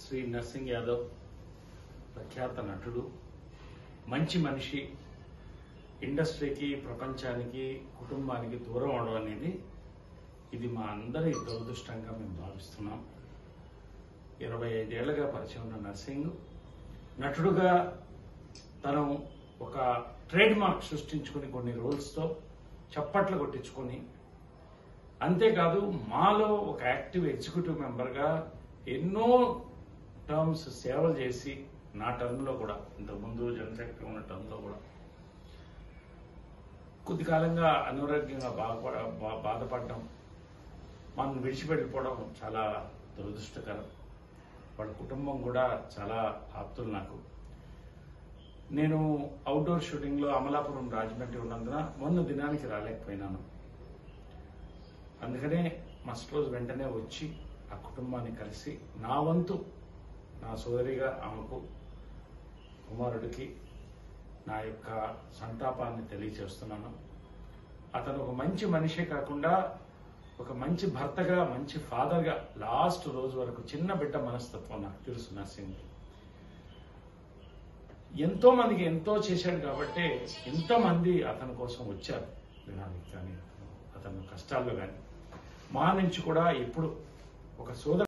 Shri nursing Yadav ప్రఖ్యాత నటుడు మంచి మనిషి ఇండస్ట్రీకి ప్రపంచానికి కుటుంబానికి దూరం అవడం అనేది ఇది మా అందరి దురదృష్టంగా మేము భావిస్తున్నాం ఇరవై ఐదేళ్లుగా పరిచయం ఉన్న నర్సింగ్ నటుడుగా తను ఒక ట్రేడ్ మార్క్ సృష్టించుకుని కొన్ని రోల్స్తో చప్పట్లు కొట్టించుకొని అంతేకాదు మాలో ఒక యాక్టివ్ ఎగ్జిక్యూటివ్ మెంబర్గా ఎన్నో టర్మ్స్ సేవలు చేసి నా టర్మ్లో కూడా ఇంతకుముందు జనరల్ సెక్రటరీ ఉన్న టర్మ్లో కూడా కొద్ది కాలంగా అనారోగ్యంగా బాధపడ బా- బాధపడడం మనం విడిచిపెట్టిపోవడం చాలా దురదృష్టకరం వాళ్ళ కుటుంబం కూడా చాలా ఆప్తులు నాకు నేను అవుట్డోర్ షూటింగ్లో అమలాపురం రాజమండ్రి ఉన్నందున మొన్న దినానికి రాలేకపోయినాను అందుకనే మస్ట్ రోజు వెంటనే వచ్చి ఆ కుటుంబాన్ని కలిసి నా వంతు నా సోదరిగా ఆమెకు కుమారుడికి నా యొక్క సంతాపాన్ని తెలియచేస్తున్నాను అతను ఒక మంచి మనిషే కాకుండా ఒక మంచి భర్తగా మంచి ఫాదర్గా లాస్ట్ రోజు వరకు చిన్న బిడ్డ మనస్తత్వం నాకు తెలుసు నర్సింగ్ ఎంతో మందికి ఎంతో చేశాడు కాబట్టి ఎంతో మంది అతని కోసం వచ్చారు వినడానికి కానీ అతను కష్టాల్లో కానీ మా నుంచి కూడా ఎప్పుడు ఒక సోదర